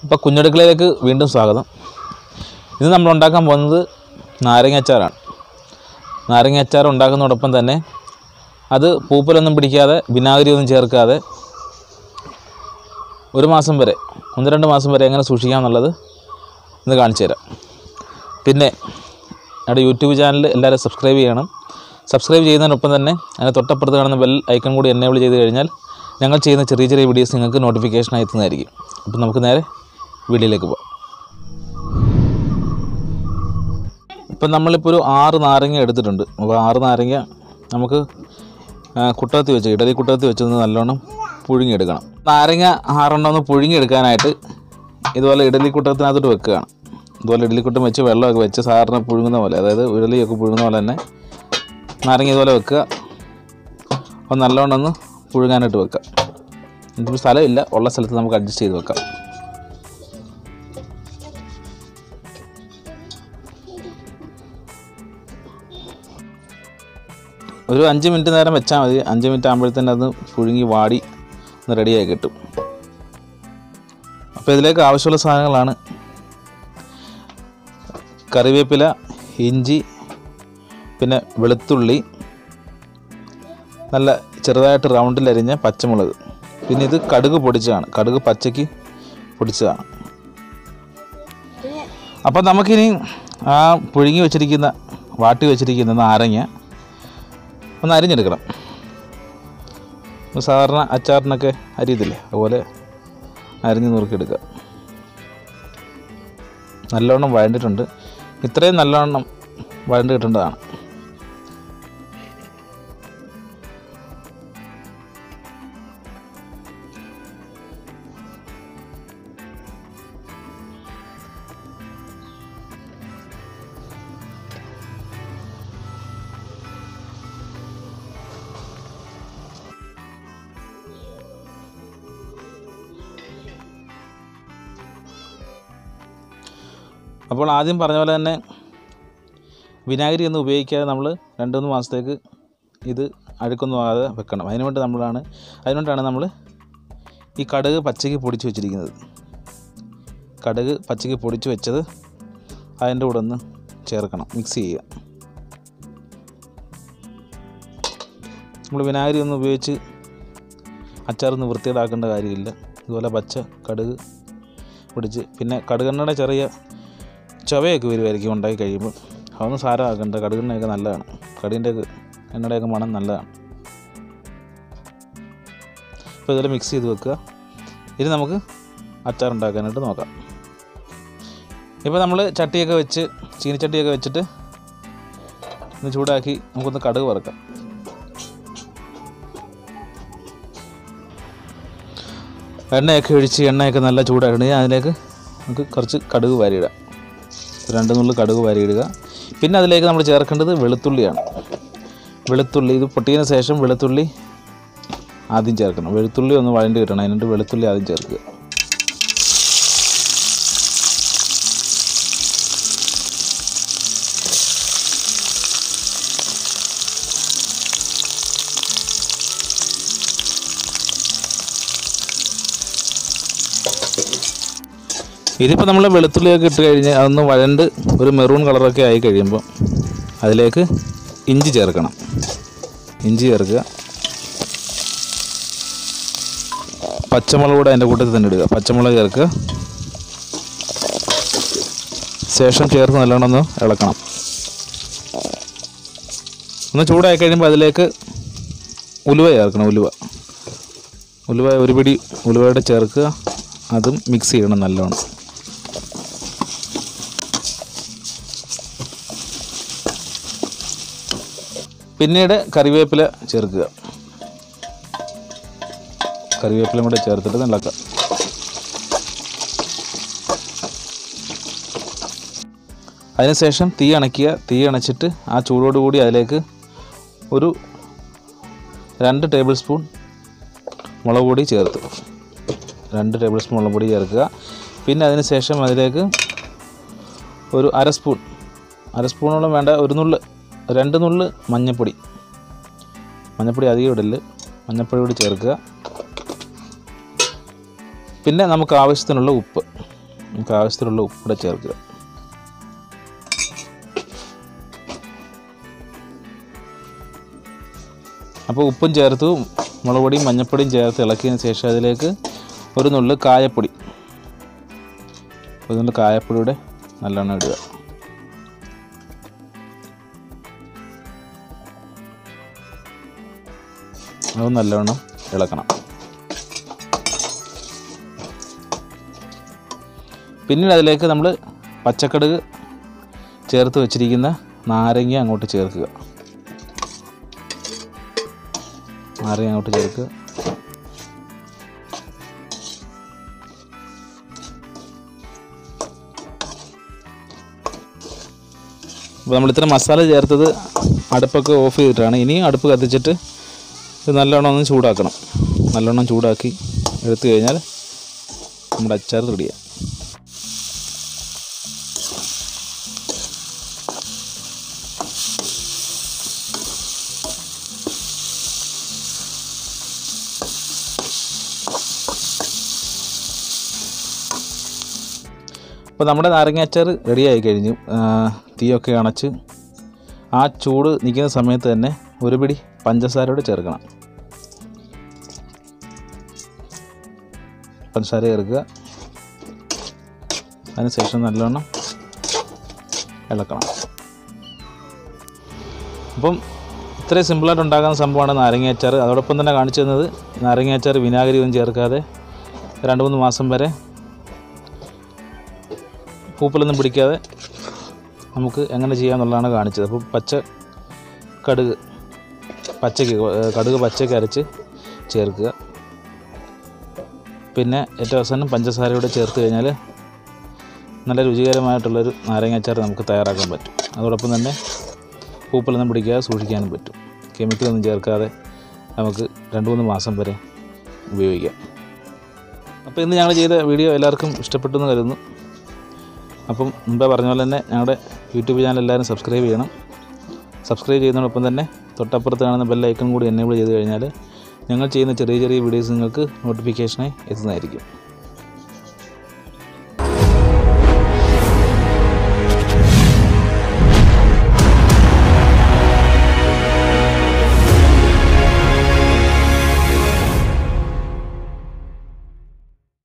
അപ്പോൾ കുഞ്ഞടുക്കളയിലേക്ക് വീണ്ടും സ്വാഗതം ഇന്ന് നമ്മൾ ഉണ്ടാക്കാൻ പോകുന്നത് നാരങ്ങ അച്ചാറാണ് നാരങ്ങ അച്ചാർ ഉണ്ടാക്കുന്നതോടൊപ്പം തന്നെ അത് പൂപ്പലൊന്നും പിടിക്കാതെ വിനാഗിരി ഒന്നും ചേർക്കാതെ ഒരു മാസം വരെ ഒന്ന് രണ്ട് മാസം വരെ എങ്ങനെ സൂക്ഷിക്കാം എന്നുള്ളത് ഇന്ന് കാണിച്ചു തരാം പിന്നെ ഞങ്ങളുടെ യൂട്യൂബ് ചാനൽ എല്ലാവരും സബ്സ്ക്രൈബ് ചെയ്യണം സബ്സ്ക്രൈബ് ചെയ്യുന്നതിനൊപ്പം തന്നെ അതിന് തൊട്ടപ്പുറത്ത് കാണുന്ന ബെൽ ഐക്കൺ കൂടി എനേബിൾ ചെയ്ത് കഴിഞ്ഞാൽ ഞങ്ങൾ ചെയ്യുന്ന ചെറിയ ചെറിയ വീഡിയോസ് നിങ്ങൾക്ക് നോട്ടിഫിക്കേഷനായി എത്തുന്നതായിരിക്കും അപ്പം നമുക്ക് നേരെ വീഡിയോയിലേക്ക് പോകാം ഇപ്പം നമ്മളിപ്പോൾ ഒരു ആറ് നാരങ്ങ എടുത്തിട്ടുണ്ട് അപ്പോൾ ആറ് നാരങ്ങ നമുക്ക് ആ, കുട്ടകത്തി വെച്ച് ഇഡലി കുട്ടകത്തി വെച്ചൊന്ന് നല്ലോണം പുഴുങ്ങിയെടുക്കണം നാരങ്ങ ആറെണ്ണം ഒന്ന് പുഴുങ്ങിയെടുക്കാനായിട്ട് ഇതുപോലെ ഇഡലി കുട്ടകത്തിനകത്തോട്ട് വെക്കുകയാണ് ഇതുപോലെ ഇഡലി കുട്ടം വെച്ച് വെള്ളമൊക്കെ വെച്ച് സാറിന് പുഴുങ്ങുന്ന പോലെ അതായത് ഇഡലിയൊക്കെ പുഴുങ്ങുന്ന പോലെ തന്നെ നാരങ്ങ ഇതുപോലെ വെക്കുക അപ്പോൾ നല്ലോണം ഒന്ന് പുഴുങ്ങാനായിട്ട് വെക്കുക ഇതിപ്പോൾ സ്ഥലമില്ല ഉള്ള സ്ഥലത്ത് നമുക്ക് അഡ്ജസ്റ്റ് ചെയ്ത് വെക്കാം ഒരു അഞ്ച് മിനിറ്റ് നേരം വെച്ചാൽ മതി അഞ്ച് മിനിറ്റ് ആകുമ്പോഴത്തേന് അത് പുഴുങ്ങി വാടി ഒന്ന് റെഡിയായി കിട്ടും അപ്പോൾ ഇതിലേക്ക് ആവശ്യമുള്ള സാധനങ്ങളാണ് കറിവേപ്പില ഇഞ്ചി പിന്നെ വെളുത്തുള്ളി നല്ല ചെറുതായിട്ട് റൗണ്ടിലരിഞ്ഞ പച്ചമുളക് പിന്നെ ഇത് കടുക് പൊടിച്ചതാണ് കടുക് പച്ചയ്ക്ക് പൊടിച്ചതാണ് അപ്പോൾ നമുക്കിനി ആ പുഴുങ്ങി വെച്ചിരിക്കുന്ന വാട്ടി വെച്ചിരിക്കുന്ന നാരങ്ങ ഒന്ന് അരിഞ്ഞെടുക്കണം സാധാരണ അച്ചാറിനൊക്കെ അരിയത്തില്ലേ അതുപോലെ അരിഞ്ഞ് നുറുക്കിയെടുക്കുക നല്ലോണം വഴണ്ടിട്ടുണ്ട് ഇത്രയും നല്ലോണം വഴണ്ട് കിട്ടേണ്ടതാണ് അപ്പോൾ ആദ്യം പറഞ്ഞ പോലെ തന്നെ വിനാഗിരി ഒന്നും ഉപയോഗിക്കാതെ നമ്മൾ രണ്ട് മൂന്ന് മാസത്തേക്ക് ഇത് അഴുക്കൊന്നും ആകാതെ വെക്കണം അതിനുവേണ്ടി നമ്മളാണ് അതിനുകൊണ്ടാണ് നമ്മൾ ഈ കടുക് പച്ചയ്ക്ക് പൊടിച്ച് വെച്ചിരിക്കുന്നത് കടുക് പച്ചയ്ക്ക് പൊടിച്ച് വെച്ചത് അതിൻ്റെ കൂടെ ഒന്ന് ചേർക്കണം മിക്സ് ചെയ്യുക നമ്മൾ വിനാഗിരി ഒന്നും ഉപയോഗിച്ച് അച്ചാറൊന്നും വൃത്തികേടാക്കേണ്ട കാര്യമില്ല ഇതുപോലെ പച്ച കടുക് പൊടിച്ച് പിന്നെ കടുകെണ്ണയുടെ ചെറിയ ചുവയൊക്കെ വരുമായിരിക്കും ഉണ്ടാക്കി കഴിയുമ്പോൾ അതൊന്നും സാരമാക്കണ്ട കടുകെണ്ണയൊക്കെ നല്ലതാണ് കടുകിൻ്റെ എണ്ണയുടെയൊക്കെ മണം നല്ലതാണ് അപ്പോൾ ഇതുപോലെ മിക്സ് ചെയ്ത് വെക്കുക ഇനി നമുക്ക് അച്ചാർ ഉണ്ടാക്കാനായിട്ട് നോക്കാം ഇപ്പോൾ നമ്മൾ ചട്ടിയൊക്കെ വെച്ച് ചീനിച്ചട്ടിയൊക്കെ വെച്ചിട്ട് ഒന്ന് ചൂടാക്കി നമുക്കൊന്ന് കടുക് വറുക്കാം എണ്ണയൊക്കെ ഒഴിച്ച് എണ്ണയൊക്കെ നല്ല ചൂടാക്കണമെങ്കിൽ അതിലേക്ക് നമുക്ക് കുറച്ച് കടുക് വാരിയിടാം രണ്ട് നുള്ളു കടുക് വാരിയിടുക പിന്നെ അതിലേക്ക് നമ്മൾ ചേർക്കേണ്ടത് വെളുത്തുള്ളിയാണ് വെളുത്തുള്ളി ഇത് പൊട്ടിയതിന് ശേഷം വെളുത്തുള്ളി ആദ്യം ചേർക്കണം വെളുത്തുള്ളി ഒന്ന് വഴണ്ടി കിട്ടണം അതിനുണ്ട് വെളുത്തുള്ളി ആദ്യം ചേർക്കുക ഇതിപ്പോൾ നമ്മൾ വെളുത്തുള്ളിയൊക്കെ ഇട്ട് കഴിഞ്ഞ് അതൊന്ന് വഴണ്ട് ഒരു മെറൂൺ കളറൊക്കെ ആയി കഴിയുമ്പോൾ അതിലേക്ക് ഇഞ്ചി ചേർക്കണം ഇഞ്ചി ചേർക്കുക പച്ചമുളക് കൂടെ അതിൻ്റെ കൂട്ടത്തിൽ തന്നെ ഇടുക പച്ചമുളക് ചേർക്കുക ശേഷം ചേർത്ത് നല്ലോണം ഒന്ന് ഇളക്കണം ഒന്ന് ചൂടായി കഴിയുമ്പോൾ അതിലേക്ക് ഉലുവ ചേർക്കണം ഉലുവ ഉലുവ ഒരു പിടി ഉലുവയുടെ ചേർക്കുക അതും മിക്സ് ചെയ്യണം നല്ലോണം പിന്നീട് കറിവേപ്പില ചേർക്കുക കറിവേപ്പിലയും കൂടെ ചേർത്തിട്ട് നിളക്കുക അതിനുശേഷം തീ അണയ്ക്കുക തീ അണച്ചിട്ട് ആ ചൂടോടുകൂടി അതിലേക്ക് ഒരു രണ്ട് ടേബിൾ സ്പൂൺ മുളക് പൊടി ചേർത്ത് രണ്ട് ടേബിൾ സ്പൂൺ മുളക് പൊടി ചേർക്കുക പിന്നെ അതിന് ശേഷം അതിലേക്ക് ഒരു അര സ്പൂൺ അര സ്പൂണോളം വേണ്ട ഒരു നുള്ള് രണ്ട് നുള്ള് മഞ്ഞൾപ്പൊടി മഞ്ഞൾപ്പൊടി അധികം ഇടല് മഞ്ഞൾപ്പൊടി കൂടി ചേർക്കുക പിന്നെ നമുക്ക് ആവശ്യത്തിനുള്ള ഉപ്പ് നമുക്ക് ആവശ്യത്തിലുള്ള ഉപ്പ് കൂടെ ചേർക്കുക അപ്പോൾ ഉപ്പും ചേർത്തു മുളക് പൊടിയും മഞ്ഞൾപ്പൊടിയും ചേർത്ത് ഇളക്കിയതിന് ശേഷം അതിലേക്ക് ഒരു നുള്ളു കായപ്പൊടി ഒരു നുള്ളു കായപ്പൊടിയുടെ നല്ലോണം ഇടുക അത് നല്ലോണം ഇളക്കണം പിന്നീട് അതിലേക്ക് നമ്മൾ പച്ചക്കടുക് ചേർത്ത് വെച്ചിരിക്കുന്ന നാരങ്ങ അങ്ങോട്ട് ചേർക്കുക നാരങ്ങ അങ്ങോട്ട് ചേർക്കുക അപ്പോൾ നമ്മൾ ഇത്ര മസാല ചേർത്തത് അടുപ്പൊക്കെ ഓഫ് ചെയ്തിട്ടാണ് ഇനിയും അടുപ്പ് കത്തിച്ചിട്ട് ഇത് നല്ലോണം ഒന്ന് ചൂടാക്കണം നല്ലോണം ചൂടാക്കി എടുത്തു കഴിഞ്ഞാൽ നമ്മുടെ അച്ചാർ റെഡിയാണ് അപ്പോൾ നമ്മുടെ നാരങ്ങ അച്ചാർ റെഡിയായി കഴിഞ്ഞു ആ, തീയൊക്കെ അണച്ച് ആ ചൂട് നിൽക്കുന്ന സമയത്ത് തന്നെ ഒരു പിടി പഞ്ചസാരയോടെ ചേർക്കണം പഞ്ചസാര ചേർക്കുക അതിനുശേഷം നല്ലോണം ഇളക്കണം അപ്പം ഇത്രയും സിമ്പിളായിട്ട് ഉണ്ടാക്കുന്ന സംഭവമാണ് നാരങ്ങ അച്ചാർ അതോടൊപ്പം തന്നെ കാണിച്ചു തന്നത് നാരങ്ങ അച്ചാർ വിനാഗിരി ഒന്നും ചേർക്കാതെ രണ്ട് മൂന്ന് മാസം വരെ പൂപ്പലൊന്നും പിടിക്കാതെ നമുക്ക് എങ്ങനെ ചെയ്യാമെന്നുള്ളതാണ് കാണിച്ചത് അപ്പോൾ പച്ച കടുക് പച്ചയ്ക്ക് ഏഹ് കടുക് പച്ചയ്ക്ക് അരച്ച് ചേർക്കുക പിന്നെ ഏറ്റവും അവസാനം പഞ്ചസാരയോടെ ചേർത്ത് കഴിഞ്ഞാൽ നല്ല രുചികരമായിട്ടുള്ളൊരു നാരങ്ങ അച്ചാർ നമുക്ക് തയ്യാറാക്കാൻ പറ്റും അതോടൊപ്പം തന്നെ പൂപ്പലൊന്നും പിടിക്കാതെ സൂക്ഷിക്കാനും പറ്റും കെമിക്കലൊന്നും ചേർക്കാതെ നമുക്ക് രണ്ട് മൂന്ന് മാസം വരെ ഉപയോഗിക്കാം അപ്പോൾ ഇന്ന് ഞങ്ങൾ ചെയ്ത വീഡിയോ എല്ലാവർക്കും ഇഷ്ടപ്പെട്ടു എന്ന് കരുതുന്നു അപ്പം മുമ്പേ പറഞ്ഞ പോലെ തന്നെ ഞങ്ങളുടെ യൂട്യൂബ് ചാനൽ എല്ലാവരും സബ്സ്ക്രൈബ് ചെയ്യണം സബ്സ്ക്രൈബ് ചെയ്യുന്നതോടൊപ്പം തന്നെ തൊട്ടപ്പുറത്ത് കാണുന്ന ബെൽ ഐക്കൺ കൂടി എനേബിൾ ചെയ്ത് കഴിഞ്ഞാൽ ഞങ്ങൾ ചെയ്യുന്ന ചെറിയ ചെറിയ വീഡിയോസ് നിങ്ങൾക്ക് നോട്ടിഫിക്കേഷനായി എത്തുന്നതായിരിക്കും